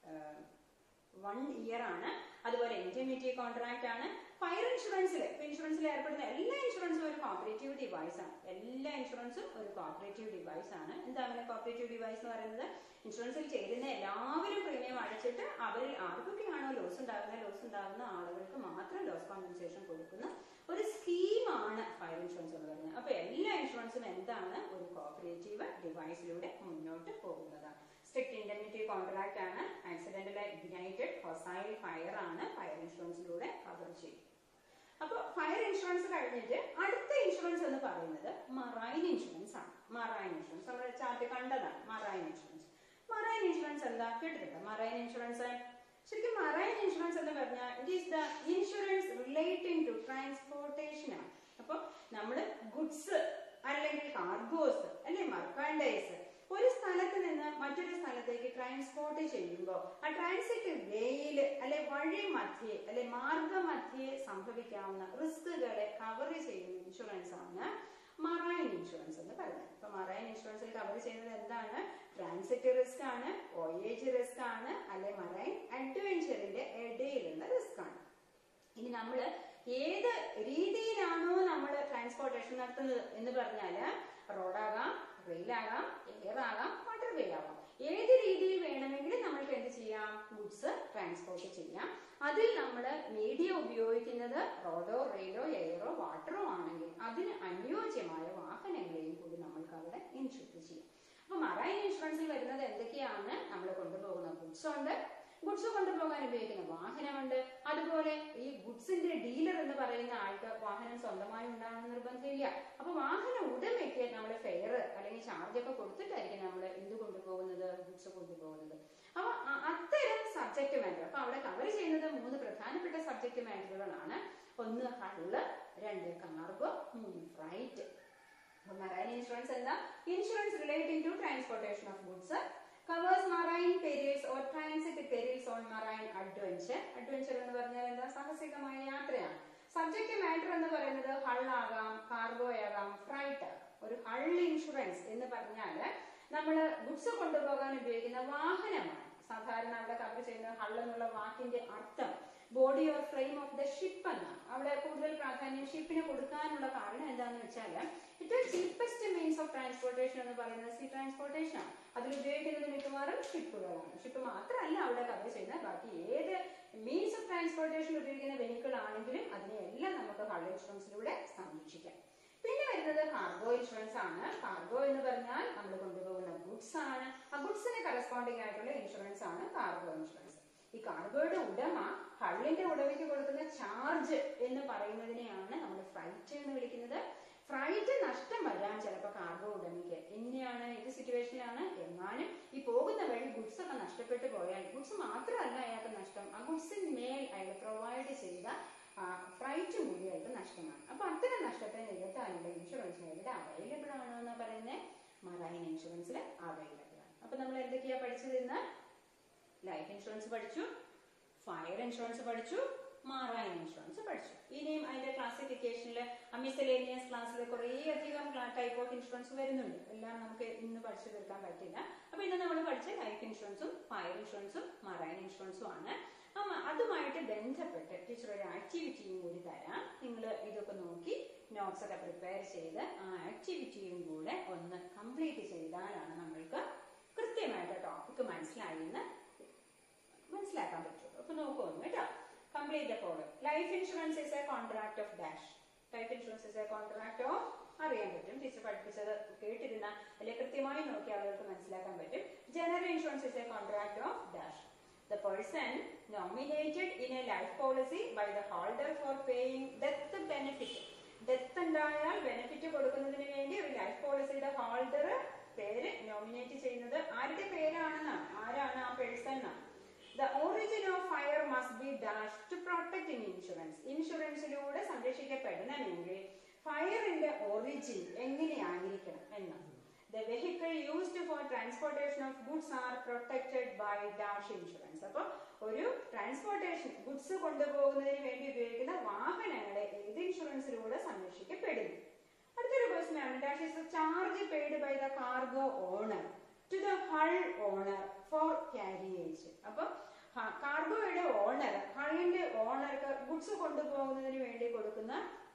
one year ആണ് അതുപോലെ ഇൻറ്റിമിറ്റി contract ആണ് fire ഇൻഷുറൻസിൽ ഇൻഷുറൻസിൽ ഏർപ്പെടുന്ന എല്ലാ ഇൻഷുറൻസും ഒരു കോപ്പറേറ്റീവ് ഡിവൈസ് ആണ് എല്ലാ ഇൻഷുറൻസും ഒരു കോപ്പറേറ്റീവ് ഡിവൈസ് ആണ് എന്താ അങ്ങനെ കോപ്പറേറ്റീവ് ഡിവൈസ് എന്ന് പറയുന്നത് ഇൻഷുറൻസിൽ ചേരുന്ന എല്ലാവരും പ്രീമിയം അടച്ചിട്ട് അവരിൽ ആർക്കൊക്കെയാണോ ലോസ് ഉണ്ടാകുന്ന ലോസ് ഉണ്ടാകുന്ന ആളുകൾക്ക് മാത്രം ലോസ് കോമ്പൻസേഷൻ കൊടുക്കുന്ന ഒരു സ്കീമാണ് ഫയർ ഇൻഷുറൻസ് എന്ന് പറയുന്നത് അപ്പൊ എല്ലാ ഇൻഷുറൻസും എന്താണ് ഒരു കോപ്പറേറ്റീവ് ഡിവൈസിലൂടെ മുന്നോട്ട് പോകുന്നതാണ് സ്ട്രിക്ട് ഇൻഡെമിനിറ്റി കോൺട്രാക്ട് ആണ് ആക്സിഡന്റൽ ഇഗ്നൈറ്റഡ് ഫൊസൈൽ ഫയർ ആണ് ഫയർ ഇൻഷുറൻസിലൂടെ കവർ ചെയ്യും അപ്പൊ ഫയർ ഇൻഷുറൻസ് കഴിഞ്ഞിട്ട് അടുത്ത ഇൻഷുറൻസ് എന്ന് പറയുന്നത് മറൈൻ ഇൻഷുറൻസ് ആണ് മറൈൻ ഇൻഷുറൻസ് നമ്മൾ ചാർട്ട് കണ്ടതാണ് മറൈൻ ഇൻഷുറൻസ് മറൈൻ ഇൻഷുറൻസ് എന്താ കേട്ടിട്ടുണ്ടോ മറൈൻ ഇൻഷുറൻസ് ശരിക്കും മറൈൻ ഇൻഷുറൻസ് എന്ന് പറഞ്ഞാൽ it is the insurance relating to transportation ആണ് അപ്പൊ നമ്മൾ ഗുഡ്സ് അല്ലെങ്കിൽ കാർഗോസ് അല്ലെ മർക്കാൻഡൈസ് ഒരു സ്ഥലത്ത് നിന്ന് മറ്റൊരു സ്ഥലത്തേക്ക് ട്രാൻസ്പോർട്ട് ചെയ്യുമ്പോൾ ആ ട്രാൻസിറ്റ് വേയിൽ അല്ലെ വഴി മധ്യേ അല്ലെ മാർഗമധ്യേ സംഭവിക്കാവുന്ന റിസ്കുകളെ കവർ ചെയ്യുന്ന ഇൻഷുറൻസ് ആണ് മറൈൻ ഇൻഷുറൻസ് എന്ന് പറയുന്നത് ഇപ്പൊ മറൈൻ ഇൻഷുറൻസിൽ കവർ ചെയ്യുന്നത് എന്താണ് ട്രാൻസിറ്റ് റിസ്ക് ആണ് വോയേജ് റിസ്ക് ആണ് അല്ലെ മറൈൻ അഡ്വഞ്ചറിന്റെ ഇടയിലുള്ള റിസ്ക് ആണ് ഇനി നമ്മൾ ഏത് രീതിയിലാണോ നമ്മൾ ട്രാൻസ്പോർട്ടേഷൻ നടത്തുന്നത് എന്ന് പറഞ്ഞാല് റോഡാകാം റെയിലാകാം എയർ ആകാം വാട്ടർ വേ ആകാം ഏത് രീതിയിൽ വേണമെങ്കിലും നമ്മൾക്ക് എന്ത് ചെയ്യാം ഗുഡ്സ് ട്രാൻസ്പോർട്ട് ചെയ്യാം അതിൽ നമ്മൾ മീഡിയ ഉപയോഗിക്കുന്നത് റോഡോ റെയിലോ എയറോ വാട്ടറോ ആണെങ്കിൽ അതിന് അനുയോജ്യമായ വാഹനങ്ങളെയും കൂടി നമ്മൾക്ക് അവിടെ ഇൻഷുർ ചെയ്യാം അപ്പൊ മറൈൻ ഇൻഷുറൻസിൽ വരുന്നത് എന്തൊക്കെയാണ് നമ്മൾ കൊണ്ടുപോകുന്ന ഗുഡ്സ് ഉണ്ട് ഗുഡ്സ് കൊണ്ടുപോകാൻ ഉപയോഗിക്കുന്ന വാഹനമുണ്ട് അതുപോലെ ഈ ഗുഡ്സിന്റെ ഡീലർ എന്ന് പറയുന്ന ആൾക്ക് വാഹനം സ്വന്തമായി ഉണ്ടാകണം നിർബന്ധമില്ല അപ്പൊ വാഹന ഉടമയ്ക്ക് നമ്മൾ ഫെയർ അല്ലെങ്കിൽ ചാർജ് ഒക്കെ കൊടുത്തിട്ടായിരിക്കും നമ്മൾ എന്ത് കൊണ്ടുപോകുന്നത് ഗുഡ്സ് കൊണ്ടുപോകുന്നത് അപ്പൊ അ- അത്തരം സബ്ജക്ട് മാറ്റർ അപ്പൊ അവിടെ കവർ ചെയ്യുന്നത് മൂന്ന് പ്രധാനപ്പെട്ട സബ്ജക്ട് മാറ്ററുകളാണ് ഒന്ന് ഹള്ള് രണ്ട് കാർഗോ മൂന്ന് ഫ്രൈറ്റ് അപ്പൊ മറൈൻ ഇൻഷുറൻസ് എന്താ insurance relating to transportation of goods covers marine perils or transit perils on marine adventure adventure എന്ന് പറഞ്ഞാൽ എന്താ സാഹസികമായ യാത്രയാണ് സബ്ജക്ട് മാറ്റർ എന്ന് പറയുന്നത് ഹള്ളാകാം കാർഗോ ആകാം ഫ്രൈറ്റ് ആകാം ഒരു ഹൾ ഇൻഷുറൻസ് എന്ന് പറഞ്ഞാല് നമ്മൾ ഗുഡ്സ് കൊണ്ടുപോകാൻ ഉപയോഗിക്കുന്ന വാഹനമാണ് സാധാരണ അവിടെ കവർ ചെയ്യുന്ന ഹൾ എന്നുള്ള വാക്കിന്റെ അർത്ഥം body or frame of the ship എന്നാണ് അവിടെ കൂടുതൽ പ്രാധാന്യം ഷിപ്പിന് കൊടുക്കാനുള്ള കാരണം എന്താണെന്ന് വെച്ചാൽ ഏറ്റവും ചീപ്പസ്റ്റ് മീൻസ് ഓഫ് ട്രാൻസ്പോർട്ടേഷൻ എന്ന് പറയുന്നത് സീ ട്രാൻസ്പോർട്ടേഷൻ ആണ് അതിൽ ഉപയോഗിക്കുന്നത് മിക്കവാറും ഷിപ്പുകളാണ് ഷിപ്പ് മാത്രമല്ല അവിടെ കവർ ചെയ്യുന്ന ബാക്കി ഏത് മീൻസ് ഓഫ് ട്രാൻസ്പോർട്ടേഷൻ ഉപയോഗിക്കുന്ന വെഹിക്കിൾ ആണെങ്കിലും അതിനെയെല്ലാം നമുക്ക് ഹൾ ഇൻഷുറൻസിലൂടെ സംരക്ഷിക്കാം പിന്നെ വരുന്നത് കാർഗോ ഇൻഷുറൻസ് ആണ് കാർഗോ എന്ന് പറഞ്ഞാൽ നമ്മൾ കൊണ്ടുപോകുന്ന ഗുഡ്സ് ആണ് ആ ഗുഡ്സിന് കറസ്പോണ്ടിങ് ആയിട്ടുള്ള ഇൻഷുറൻസ് ആണ് കാർഗോ ഇൻഷുറൻസ് ഈ കാർഗോയുടെ ഉടമ ഹള്ളിന്റെ ഉടമയ്ക്ക് കൊടുക്കുന്ന ചാർജ് എന്ന് പറയുന്നതിനെയാണ് നമ്മൾ ഫ്രൈറ്റ് എന്ന് വിളിക്കുന്നത് ഫ്രൈറ്റ് നഷ്ടം വരാൻ ചിലപ്പോൾ കാർഗോ ഉടമയ്ക്ക് എങ്ങനെയാണ് ഏത് സിറ്റുവേഷനിലാണ് എങ്ങാനും ഈ പോകുന്ന വഴി ഗുഡ്സ് ഒക്കെ നഷ്ടപ്പെട്ടു പോയാൽ ഗുഡ്സ് മാത്രമല്ല അയാൾക്ക് നഷ്ടം ആ ഗുഡ്സിന് മേൽ അയാൾ പ്രൊവൈഡ് ചെയ്ത ഫ്രൈറ്റ് കൂടി അയാൾക്ക് നഷ്ടമാണ് അപ്പൊ അത്തരം നഷ്ടത്തെ നികത്താനുള്ള ഇൻഷുറൻസ് എവിടെ അവൈലബിൾ ആണോ എന്ന് പറയുന്നത് മറൈൻ ഇൻഷുറൻസിൽ അവൈലബിൾ ആണ് അപ്പൊ നമ്മൾ എന്തൊക്കെയാ പഠിച്ചത് ഇന്ന് ലൈഫ് ഇൻഷുറൻസ് പഠിച്ചു ഫയർ ഇൻഷുറൻസ് പഠിച്ചു മാറൈൻ ഇൻഷുറൻസ് പഠിച്ചു ഇനിയും അതിന്റെ ക്ലാസിഫിക്കേഷനിൽ മിസലേനിയസ് ക്ലാസ്സിൽ കുറേ അധികം ടൈപ്പ് ഓഫ് ഇൻഷുറൻസ് വരുന്നുണ്ട് എല്ലാം നമുക്ക് ഇന്ന് പഠിച്ചു തീർക്കാൻ പറ്റില്ല അപ്പൊ ഇന്ന് നമ്മൾ പഠിച്ച ലൈഫ് ഇൻഷുറൻസും ഫയർ ഇൻഷുറൻസും മറൈൻ ഇൻഷുറൻസും ആണ് അപ്പൊ അതുമായിട്ട് ബന്ധപ്പെട്ട് ടീച്ചർ ഒരു ആക്ടിവിറ്റിയും കൂടി തരാം നിങ്ങൾ ഇതൊക്കെ നോക്കി നോട്ട്സ് ഒക്കെ പ്രിപ്പയർ ചെയ്ത് ആ ആക്ടിവിറ്റിയും കൂടെ ഒന്ന് കംപ്ലീറ്റ് ചെയ്താലാണ് നമ്മൾക്ക് കൃത്യമായിട്ട് ടോപ്പിക് മനസ്സിലായി എന്ന് മനസ്സിലാക്കാൻ പറ്റുള്ളൂ അപ്പൊ നോക്കൂ ഒന്ന് കേട്ടോ complete the follow life insurance is a contract of dash life insurance is a contract of അറിയാൻ പറ്റും ടീച്ചർ പഠിപ്പിച്ചത് കേട്ടിരുന്ന അല്ലെങ്കിൽ കൃത്യമായി നോക്കിയ ആളുകൾക്ക് മനസ്സിലാക്കാൻ പറ്റും general insurance is a contract of dash The person nominated in a life policy by the holder for paying death benefit. Death ഉണ്ടായാൽ benefit കൊടുക്കുന്നതിന് വേണ്ടി ഒരു ലൈഫ് പോളിസിയുടെ ഹോൾഡർ പേര് നോമിനേറ്റ് ചെയ്യുന്നത് ആരുടെ പേരാണെന്നാണ് ആരാണ് ആ പേഴ്സൺ എന്നാണ് the origin of fire must be dash to protect in insurance ഇൻഷുറൻസിലൂടെ സംരക്ഷിക്കപ്പെടണമെങ്കിൽ ഫയറിന്റെ ഒറിജിൻ എങ്ങനെയായിരിക്കണം എന്നാണ് The vehicle used for transportation of goods are protected by dash insurance. അപ്പൊ ഒരു ട്രാൻസ്പോർട്ടേഷൻ ഗുഡ്സ് കൊണ്ടുപോകുന്നതിന് വേണ്ടി ഉപയോഗിക്കുന്ന വാഹനങ്ങളെ ഏത് ഇൻഷുറൻസിലൂടെ സംരക്ഷിക്കപ്പെടുന്നു അടുത്തൊരു ക്വസ്റ്റൻ ആണ് dash is charge paid by the cargo owner to the hull owner for carriage അപ്പൊ കാർഗോയുടെ ഓണർ ഹള്ളിന്റെ ഓണർക്ക് ഗുഡ്സ് കൊണ്ടുപോകുന്നതിന് വേണ്ടി കൊടുക്കുന്ന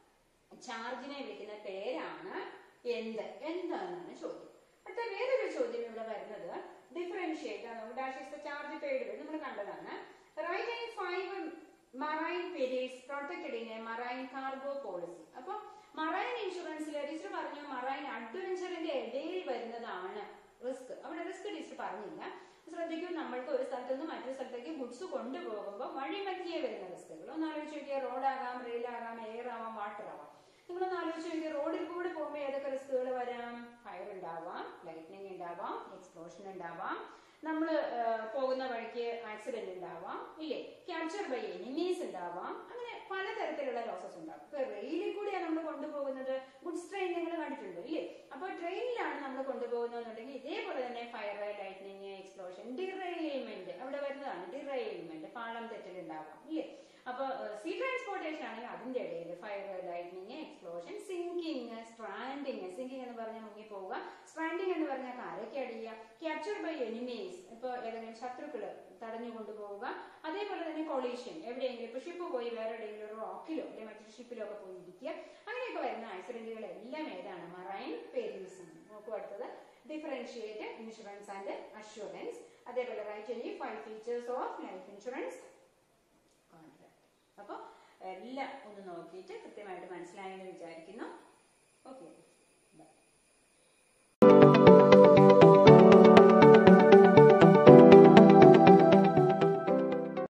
ചാർജിനെ വിളിക്കുന്ന പേരാണ് എന്ത് എന്താണെന്നാണ് ചോദ്യം അടുത്ത വേറൊരു ചോദ്യം ഇവിടെ വരുന്നത് ഡിഫറൻഷിയേറ്റ് ആണ് ഡാഷ് ഇസ് ചാർജ് പെയ്ഡ് നമ്മൾ കണ്ടതാണ് write in five marine perils protected in a marine cargo policy അപ്പൊ മറൈൻ ഇൻഷുറൻസിൽ ടീച്ചർ പറഞ്ഞു മറൈൻ അഡ്വഞ്ചറിന്റെ ഇടയിൽ വരുന്നതാണ് റിസ്ക് അവിടെ റിസ്ക് ടീച്ചർ പറഞ്ഞില്ല ശ്രദ്ധിക്കും നമ്മൾക്ക് ഒരു സ്ഥലത്ത് നിന്ന് മറ്റൊരു സ്ഥലത്തേക്ക് ഗുഡ്സ് കൊണ്ടുപോകുമ്പോൾ വഴിമധ്യേ വരുന്ന റിസ്കുകൾ ഒന്ന് ആലോചിച്ച് നോക്കിയാൽ റോഡാകാം റെയിലാകാം എയർ ആവാം വാട്ടർ ആവാം നിങ്ങളൊന്ന് ആലോചിച്ച് നോക്കിയാൽ റോഡിൽ കൂടെ പോകുമ്പോൾ ഏതൊക്കെ റിസ്കുകൾ വരാം ഫയർ ഉണ്ടാവാം ലൈറ്റ്നിങ് ഉണ്ടാവാം എക്സ്പ്ലോഷൻ ഉണ്ടാവാം നമ്മൾ പോകുന്ന വഴിക്ക് ആക്സിഡന്റ് ഉണ്ടാവാം ഇല്ലേ ക്യാപ്ചർ ബൈ എനിമീസ് ഉണ്ടാവാം അങ്ങനെ പലതരത്തിലുള്ള ലോസസ് ഉണ്ടാവും ഇപ്പൊ റെയിലിൽ കൂടിയാണ് നമ്മൾ കൊണ്ടുപോകുന്നത് ഗുഡ്സ് ട്രെയിൻ നിങ്ങൾ കണ്ടിട്ടുണ്ട് ഇല്ലേ അപ്പൊ ട്രെയിനിലാണ് നമ്മൾ കൊണ്ടുപോകുന്നതെന്നുണ്ടെങ്കിൽ ഇതേപോലെ തന്നെ ഫയർ ലൈറ്റ്നിങ് എക്സ്പ്ലോഷൻ ഡിറെയിൽമെന്റ് അവിടെ വരുന്നതാണ് ഡിറെയിൽമെന്റ് പാളം തെറ്റലുണ്ടാവാം ഇല്ലേ അപ്പൊ സീ ട്രാൻസ്പോർട്ടേഷൻ ആണെങ്കിൽ അതിന്റെ ഇടയിൽ fire lightning explosion sinking stranding sinking എന്ന് പറഞ്ഞാൽ മുങ്ങി പോവുക സ്ട്രാൻഡിങ് എന്ന് പറഞ്ഞാൽ കരയ്ക്ക് അടിയുക ക്യാപ്ചർ ബൈ എനിമീസ് ഇപ്പൊ ഏതെങ്കിലും ശത്രുക്കള് തടഞ്ഞു കൊണ്ടുപോവുക അതേപോലെ തന്നെ കൊളീഷൻ എവിടെയെങ്കിലും ഇപ്പൊ ഷിപ്പ് പോയി വേറെ എവിടെയെങ്കിലും ഒരു റോക്കിലോ അല്ലെങ്കിൽ മറ്റൊരു ഷിപ്പിലോ ഒക്കെ പോയി ഇരിക്കുക അങ്ങനെയൊക്കെ വരുന്ന ആക്സിഡന്റുകൾ എല്ലാം ഏതാണ് മറൈൻ പെരീസ് ആണ് നോക്കൂ അടുത്തത് ഡിഫറൻഷിയേറ്റ് ഇൻഷുറൻസ് ആൻഡ് അഷുറൻസ് അതേപോലെ write any five features of life insurance contract അപ്പൊ എല്ലാം ഒന്ന് നോക്കിയിട്ട് കൃത്യമായിട്ട് മനസ്സിലാക്കി